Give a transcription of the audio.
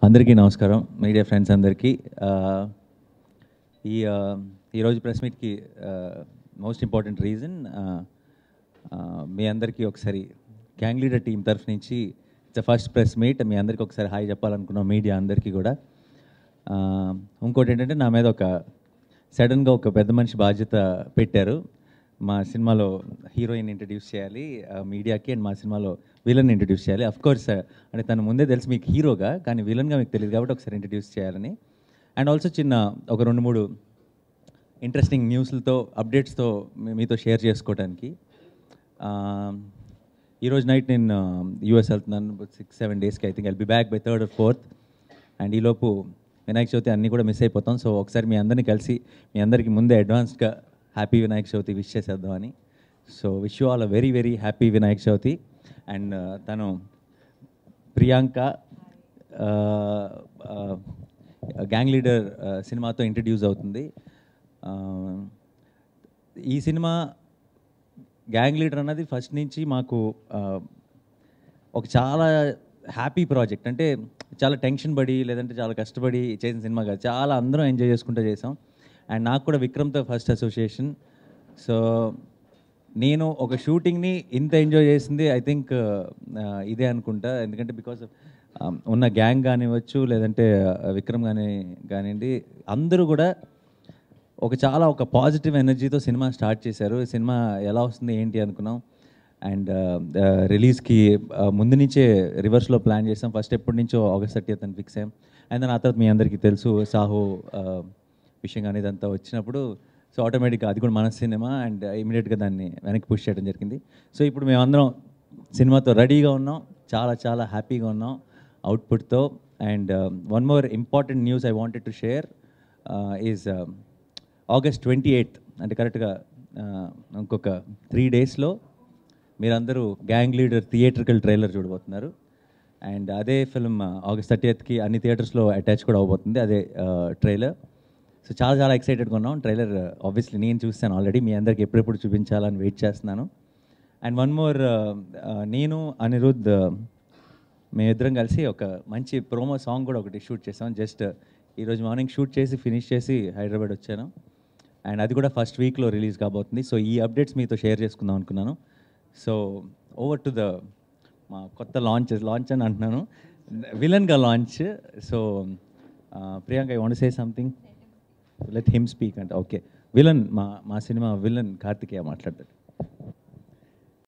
అందరికీ నమస్కారం media friends అందరికీ ఆ, ఈ ఆ, ఈరోజు ప్రెస్ మీట్కి మోస్ట్ ఇంపార్టెంట్ రీజన్ మీ అందరికీ ఒకసారి గ్యాంగ్ లీడర్ టీం తరఫు నుంచి ఇట్స్ ఫస్ట్ ప్రెస్ మీట్ మీ అందరికీ ఒకసారి హాయ్ చెప్పాలనుకున్నాం మీడియా అందరికీ కూడా ఆ, ఇంకోటి ఏంటంటే నా మీద ఒక సడన్గా ఒక పెద్ద మనిషి బాధ్యత పెట్టారు మా సినిమాలో హీరోయిన్ ఇంట్రడ్యూస్ చేయాలి ఆ, మీడియాకి అండ్ మా సినిమాలో విలన్ ఇంట్రడ్యూస్ చేయాలి అఫ్ కోర్స్ అంటే తను ముందే తెలుసు మీకు హీరోగా కానీ విలన్గా మీకు తెలియదు కాబట్టి ఒకసారి ఇంట్రడ్యూస్ చేయాలని అండ్ ఆల్సో చిన్న ఒక రెండు మూడు ఇంట్రెస్టింగ్ న్యూస్లతో అప్డేట్స్తో మీ- మీతో షేర్ చేసుకోవడానికి ఆ, ఈరోజు నైట్ నేను యూఎస్ వెళ్తున్నాను సిక్స్ సెవెన్ డేస్కి I think I'll be back by third or fourth and ఈలోపు వినాయక చవితి అన్నీ కూడా మిస్ అయిపోతాం సో ఒకసారి మీ అందరిని కలిసి మీ అందరికీ ముందే అడ్వాన్స్డ్గా హ్యాపీ వినాయక చవితి విష్ చేసేద్దామని so wish you all a very very happy Vinayaka Chavithi and తను ప్రియాంక గ్యాంగ్ లీడర్ సినిమాతో ఇంట్రడ్యూస్ అవుతుంది ఆ, ఈ సినిమా గ్యాంగ్ లీడర్ అన్నది ఫస్ట్ నుంచి మాకు ఆ, ఒక చాలా హ్యాపీ ప్రాజెక్ట్ అంటే చాలా టెన్షన్ పడి లేదంటే చాలా కష్టపడి చేసిన సినిమా కాదు చాలా అందరం ఎంజాయ్ చేసుకుంటూ చేసాం అండ్ నాకు కూడా విక్రమ్తో ఫస్ట్ అసోసియేషన్ సో నేను ఒక షూటింగ్ని ఇంత ఎంజాయ్ చేసింది ఐ థింక్ ఇదే అనుకుంటా ఎందుకంటే బికాస్ ఉన్న గ్యాంగ్ కానివ్వచ్చు లేదంటే ఆ, విక్రమ్ కానీ కానివ్వండి అందరూ కూడా ఒక చాలా ఒక పాజిటివ్ ఎనర్జీతో సినిమా స్టార్ట్ చేశారు సినిమా ఎలా వస్తుంది ఏంటి అనుకున్నాం అండ్ రిలీజ్కి ముందు నుంచే రివర్స్లో ప్లాన్ చేసాం ఫస్ట్ ఎప్పటి నుంచో ఆగస్ట్ థర్టీ అని ఫిక్స్ అయ్యాం అండ్ దాని ఆ తర్వాత మీ అందరికీ తెలుసు సాహో ఆ, విషయం కానీ ఇదంతా వచ్చినప్పుడు సో ఆటోమేటిక్గా అది కూడా మన సినిమా అండ్ ఇమీడియట్గా దాన్ని వెనక్కి పుష్ చేయడం జరిగింది సో ఇప్పుడు మేమందరం సినిమాతో రెడీగా ఉన్నాం చాలా చాలా హ్యాపీగా ఉన్నాం అవుట్పుట్తో and one more important news I wanted to share is August twenty eighth అంటే కరెక్ట్గా ఇంకొక త్రీ డేస్లో మీరందరూ గ్యాంగ్ లీడర్ థియేట్రికల్ ట్రైలర్ చూడబోతున్నారు అండ్ అదే ఫిల్మ్ ఆగస్ట్ థర్టీయత్కి అన్ని థియేటర్స్లో అటాచ్ కూడా అవబోతుంది అదే ట్రైలర్ సో చాలా చాలా ఎక్సైటెడ్గా ఉన్నాం ట్రైలర్ ఆబ్వియస్లీ నేను చూస్తాను ఆల్రెడీ మీ అందరికి ఎప్పుడెప్పుడు చూపించాలని వెయిట్ చేస్తున్నాను అండ్ వన్ మోర్ నేను అనిరుద్ మేమిద్దరం కలిసి ఒక మంచి ప్రోమో సాంగ్ కూడా ఒకటి షూట్ చేసాం జస్ట్ ఈరోజు మార్నింగ్ షూట్ చేసి ఫినిష్ చేసి హైదరాబాద్ వచ్చాను అండ్ అది కూడా ఫస్ట్ వీక్లో రిలీజ్ కాబోతుంది సో ఈ అప్డేట్స్ మీతో షేర్ చేసుకుందాం అనుకున్నాను సో ఓవర్ టు ద మా కొత్త లాంచ్ లాంచ్ అని అంటున్నాను విలన్గా launch so Priyanka I want say something let him speak అంటే ఓకే విలన్ మా మా సినిమా విలన్ కార్తికేయ మాట్లాడతాడు